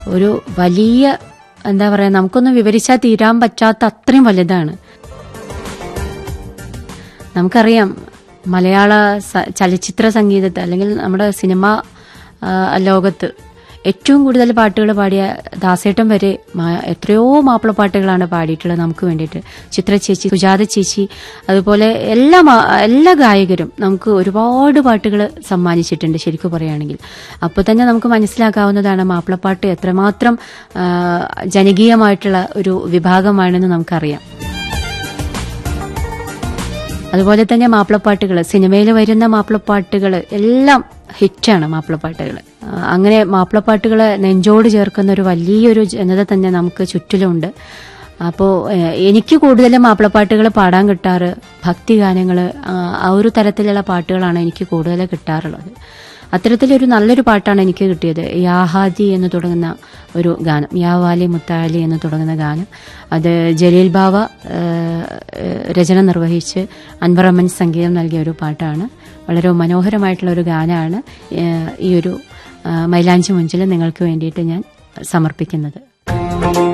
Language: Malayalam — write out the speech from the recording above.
ഒരു വലിയ എന്താ പറയാ നമുക്കൊന്നും വിവരിച്ചാൽ തീരാൻ പറ്റാത്ത അത്രയും വലുതാണ് നമുക്കറിയാം മലയാള സ- ചലച്ചിത്ര സംഗീതത്തെ അല്ലെങ്കിൽ നമ്മുടെ സിനിമ ആ, ലോകത്ത് ഏറ്റവും കൂടുതൽ പാട്ടുകൾ പാടിയ ദാസേട്ടൻ വരെ മാ- എത്രയോ മാപ്പിള പാട്ടുകളാണ് പാടിയിട്ടുള്ളത് നമുക്ക് വേണ്ടിയിട്ട് ചിത്ര ചേച്ചി സുജാത ചേച്ചി അതുപോലെ എല്ലാ മാ- എല്ലാ ഗായകരും നമുക്ക് ഒരുപാട് പാട്ടുകൾ സമ്മാനിച്ചിട്ടുണ്ട് ശരിക്കും പറയുകയാണെങ്കിൽ അപ്പോൾ തന്നെ നമുക്ക് മനസ്സിലാക്കാവുന്നതാണ് മാപ്പിളപ്പാട്ട് എത്രമാത്രം ആ, ജനകീയമായിട്ടുള്ള ഒരു വിഭാഗമാണെന്ന് നമുക്കറിയാം അതുപോലെ തന്നെ മാപ്പിളപ്പാട്ടുകൾ സിനിമയിൽ വരുന്ന മാപ്പിളപ്പാട്ടുകൾ എല്ലാം ഹിറ്റാണ് മാപ്പിളപ്പാട്ടുകൾ ആ, അങ്ങനെ മാപ്പിളപ്പാട്ടുകളെ നെഞ്ചോട് ചേർക്കുന്ന ഒരു വലിയൊരു ജനത തന്നെ നമുക്ക് ചുറ്റിലുണ്ട് അപ്പോൾ എനിക്ക് കൂടുതലും മാപ്പിളപ്പാട്ടുകൾ പാടാൻ കിട്ടാറ് ഭക്തിഗാനങ്ങൾ ആ ഒരു തരത്തിലുള്ള പാട്ടുകളാണ് എനിക്ക് കൂടുതൽ കിട്ടാറുള്ളത് അത്തരത്തിലൊരു നല്ലൊരു പാട്ടാണ് എനിക്ക് കിട്ടിയത് യാഹാദി എന്ന് തുടങ്ങുന്ന ഒരു ഗാനം യാവാലി മുത്താലി എന്ന് തുടങ്ങുന്ന ഗാനം അത് ജലീൽ ബാവ ആ, രചന നിർവഹിച്ച് അൻവർ അമ്മൻ സംഗീതം നൽകിയ ഒരു പാട്ടാണ് വളരെ മനോഹരമായിട്ടുള്ള ഒരു ഗാനമാണ് ആ, ഈ ഒരു ആ, മൈലാഞ്ചി മുഞ്ചിൽ നിങ്ങൾക്ക് വേണ്ടിയിട്ട് ഞാൻ സമർപ്പിക്കുന്നത്